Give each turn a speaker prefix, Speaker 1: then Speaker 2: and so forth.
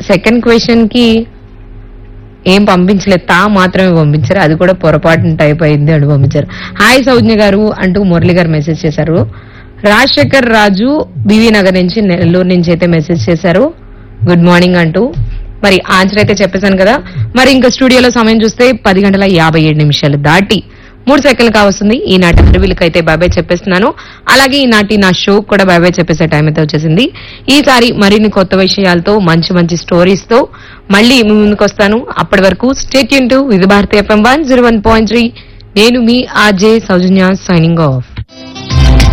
Speaker 1: second question కి ఏం పంపించలేదు తా మాత్రమే పంపించారు అది కూడా పొరపాటున టైప్ అయింది అని పంపించారు హాయ్ సౌజ్ఞ గారు అంటూ మురళి గారు మెసేజ్ చేశారు రాజశేఖర్ రాజు బివి నగర్ నుంచి నెల్లూరు నుంచి అయితే మెసేజ్ చేశారు గుడ్ మార్నింగ్ అంటూ మరి ఆన్సర్ అయితే చెప్పేశాను కదా మరి ఇంకా స్టూడియోలో సమయం చూస్తే పది గంటల యాభై ఏడు నిమిషాలు దాటి మూడు సెకండ్లు కావస్తుంది ఈనాటి ఇంటర్వ్యూలకి అయితే బాబాయ్ చెప్పేస్తున్నాను అలాగే ఈనాటి నా షో కూడా బాబాయ్ చెప్పేసే టైం అయితే వచ్చేసింది ఈసారి మరిన్ని కొత్త విషయాలతో మంచి మంచి స్టోరీస్ తో మళ్ళీ మీ ముందుకు వస్తాను అప్పటి వరకు స్టేట్ యూన్ to Vividh Bharati FM one zero one point three నేను మీ ఆర్జే సౌజన్య సైనింగ్ ఆఫ్